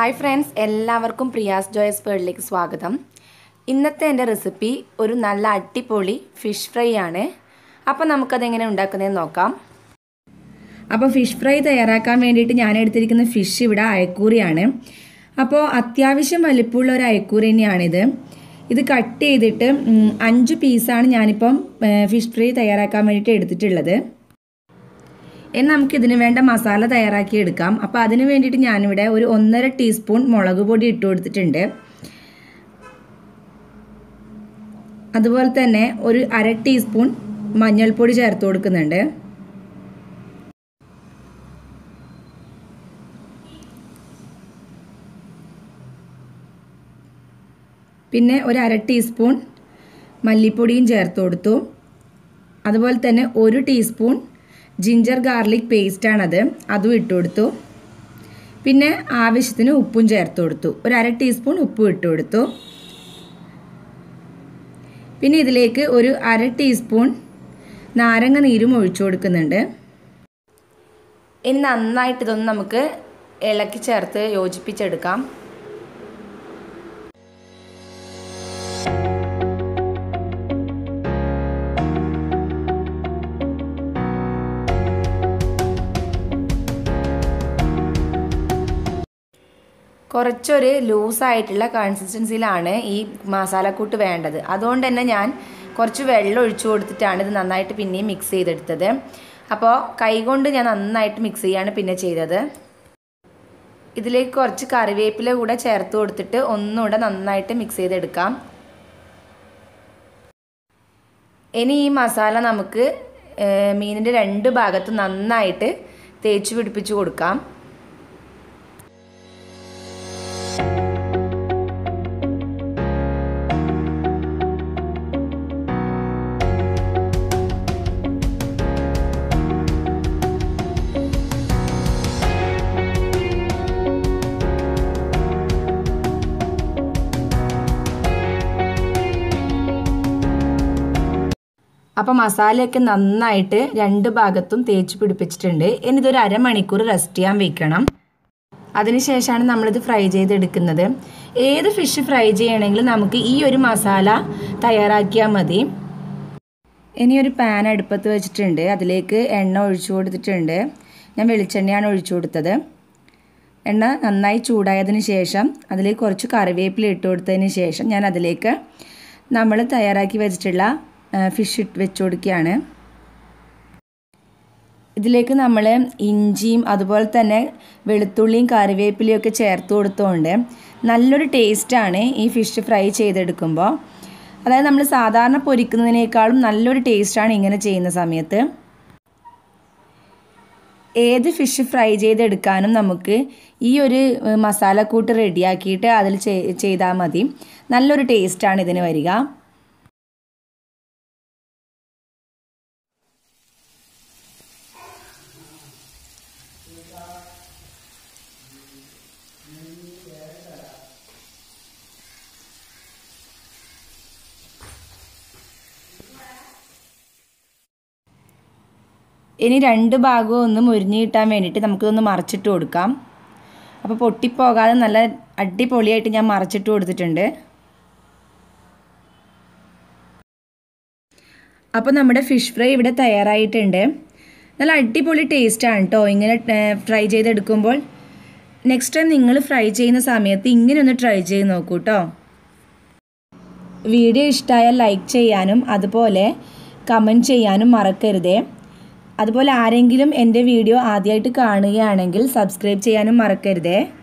hi friends എല്ലാവർക്കും Priya's joyous വേൾഡിലേക്ക് സ്വാഗതം ഇന്നത്തെ എൻ്റെ റെസിപ്പി ഒരു നല്ല അടിപൊളി ഫിഷ് ഫ്രൈ ആണ് അപ്പോൾ നമുക്കതെങ്ങനെ ഉണ്ടാക്കുന്നതെന്ന് നോക്കാം അപ്പോൾ ഫിഷ് ഫ്രൈ തയ്യാറാക്കാൻ വേണ്ടിയിട്ട് ഞാൻ എടുത്തിരിക്കുന്ന ഫിഷ് ഇവിടെ അയക്കൂറിയാണ് അപ്പോൾ അത്യാവശ്യം വലിപ്പമുള്ള ഒരു അയക്കൂറി തന്നെയാണിത് ഇത് കട്ട് ചെയ്തിട്ട് ഉം, അഞ്ച് പീസാണ് ഞാനിപ്പം ഫിഷ് ഫ്രൈ തയ്യാറാക്കാൻ വേണ്ടിയിട്ട് എടുത്തിട്ടുള്ളത് ഇനി നമുക്ക് ഇതിന് വേണ്ട മസാല തയ്യാറാക്കി എടുക്കാം അപ്പോൾ അതിന് വേണ്ടിയിട്ട് ഞാനിവിടെ ഒരു ഒന്നര ടീസ്പൂൺ മുളക് പൊടി ഇട്ട് കൊടുത്തിട്ടുണ്ട് അതുപോലെ തന്നെ ഒരു അര ടീസ്പൂൺ മഞ്ഞൾപ്പൊടി ചേർത്ത് കൊടുക്കുന്നുണ്ട് പിന്നെ ഒരു അര ടീസ്പൂൺ മല്ലിപ്പൊടിയും ചേർത്ത് കൊടുത്തു അതുപോലെ തന്നെ ഒരു ടീസ്പൂൺ ജിഞ്ചർ ഗാർലിക് പേസ്റ്റാണത് അതും ഇട്ട് കൊടുത്തു പിന്നെ ആവശ്യത്തിന് ഉപ്പും ചേർത്ത് കൊടുത്തു ഒരു അര ടീസ്പൂൺ ഉപ്പും ഇട്ട് കൊടുത്തു പിന്നെ ഇതിലേക്ക് ഒരു അര ടീസ്പൂൺ നാരങ്ങ നീരും ഒഴിച്ചു കൊടുക്കുന്നുണ്ട് ഇനി നന്നായിട്ട് ഇതൊന്ന് നമുക്ക് ഇളക്കി ചേർത്ത് യോജിപ്പിച്ചെടുക്കാം കുറച്ചൊരു ലൂസായിട്ടുള്ള കൺസിസ്റ്റൻസിയിലാണ് ഈ മസാലക്കൂട്ട് വേണ്ടത് അതുകൊണ്ട് തന്നെ ഞാൻ കുറച്ച് വെള്ളം ഒഴിച്ചു കൊടുത്തിട്ടാണ് ഇത് നന്നായിട്ട് പിന്നെയും മിക്സ് ചെയ്തെടുത്തത് അപ്പോൾ കൈകൊണ്ട് ഞാൻ നന്നായിട്ട് മിക്സ് ചെയ്യാണ് പിന്നെ ചെയ്തത് ഇതിലേക്ക് കുറച്ച് കറിവേപ്പില കൂടെ ചേർത്ത് കൊടുത്തിട്ട് ഒന്നുകൂടെ നന്നായിട്ട് മിക്സ് ചെയ്തെടുക്കാം ഇനി ഈ മസാല നമുക്ക് മീനിൻ്റെ രണ്ട് ഭാഗത്തും നന്നായിട്ട് തേച്ച് പിടിപ്പിച്ച് കൊടുക്കാം അപ്പോൾ മസാലയൊക്കെ നന്നായിട്ട് രണ്ട് ഭാഗത്തും തേച്ച് പിടിപ്പിച്ചിട്ടുണ്ട് ഇനി ഇതൊരു അരമണിക്കൂർ റെസ്റ്റ് ചെയ്യാൻ വെക്കണം അതിനുശേഷമാണ് നമ്മളിത് ഫ്രൈ ചെയ്തെടുക്കുന്നത് ഏത് ഫിഷ് ഫ്രൈ ചെയ്യണമെങ്കിലും നമുക്ക് ഈ ഒരു മസാല തയ്യാറാക്കിയാൽ മതി ഇനി ഒരു പാൻ അടുപ്പത്ത് വെച്ചിട്ടുണ്ട് അതിലേക്ക് എണ്ണ ഒഴിച്ചു കൊടുത്തിട്ടുണ്ട് ഞാൻ വെളിച്ചെണ്ണയാണ് ഒഴിച്ചു കൊടുത്തത് എണ്ണ നന്നായി ചൂടായതിന് ശേഷം അതിലേക്ക് കുറച്ച് കറിവേപ്പില ഇട്ട് കൊടുത്തതിന് ശേഷം ഞാൻ അതിലേക്ക് നമ്മൾ തയ്യാറാക്കി വെച്ചിട്ടുള്ള ഫിഷ് ഇട്ട് വെച്ച് കൊടുക്കുകയാണ് ഇതിലേക്ക് നമ്മൾ ഇഞ്ചിയും അതുപോലെ തന്നെ വെളുത്തുള്ളിയും കറിവേപ്പിലയും ഒക്കെ ചേർത്ത് കൊടുത്തുകൊണ്ട് നല്ലൊരു ടേസ്റ്റാണ് ഈ ഫിഷ് ഫ്രൈ ചെയ്തെടുക്കുമ്പോൾ അതായത് നമ്മൾ സാധാരണ പൊരിക്കുന്നതിനേക്കാളും നല്ലൊരു ടേസ്റ്റാണ് ഇങ്ങനെ ചെയ്യുന്ന സമയത്ത് ഏത് ഫിഷ് ഫ്രൈ ചെയ്തെടുക്കാനും നമുക്ക് ഈ ഒരു മസാലക്കൂട്ട് റെഡിയാക്കിയിട്ട് അതിൽ ചെയ്താൽ മതി നല്ലൊരു ടേസ്റ്റാണ് ഇതിന് വരിക ഇനി രണ്ട് ഭാഗവും ഒന്ന് മുരിഞ്ഞ് കിട്ടാൻ വേണ്ടിയിട്ട് നമുക്കിതൊന്ന് മറച്ചിട്ട് കൊടുക്കാം അപ്പോൾ പൊട്ടിപ്പോകാതെ നല്ല അടിപൊളിയായിട്ട് ഞാൻ മറച്ചിട്ട് കൊടുത്തിട്ടുണ്ട് അപ്പോൾ നമ്മുടെ ഫിഷ് ഫ്രൈ ഇവിടെ തയ്യാറായിട്ടുണ്ട് നല്ല അടിപൊളി ടേസ്റ്റാണ് കേട്ടോ ഇങ്ങനെ ഫ്രൈ ചെയ്തെടുക്കുമ്പോൾ നെക്സ്റ്റ് ടൈം നിങ്ങൾ ഫ്രൈ ചെയ്യുന്ന സമയത്ത് ഇങ്ങനെ ഒന്ന് ട്രൈ ചെയ്ത് നോക്കൂ കേട്ടോ വീഡിയോ ഇഷ്ടമായാൽ ലൈക്ക് ചെയ്യാനും അതുപോലെ കമൻറ്റ് ചെയ്യാനും മറക്കരുതേ അതുപോലെ ആരെങ്കിലും എൻ്റെ വീഡിയോ ആദ്യമായിട്ട് കാണുകയാണെങ്കിൽ സബ്സ്ക്രൈബ് ചെയ്യാനും മറക്കരുതേ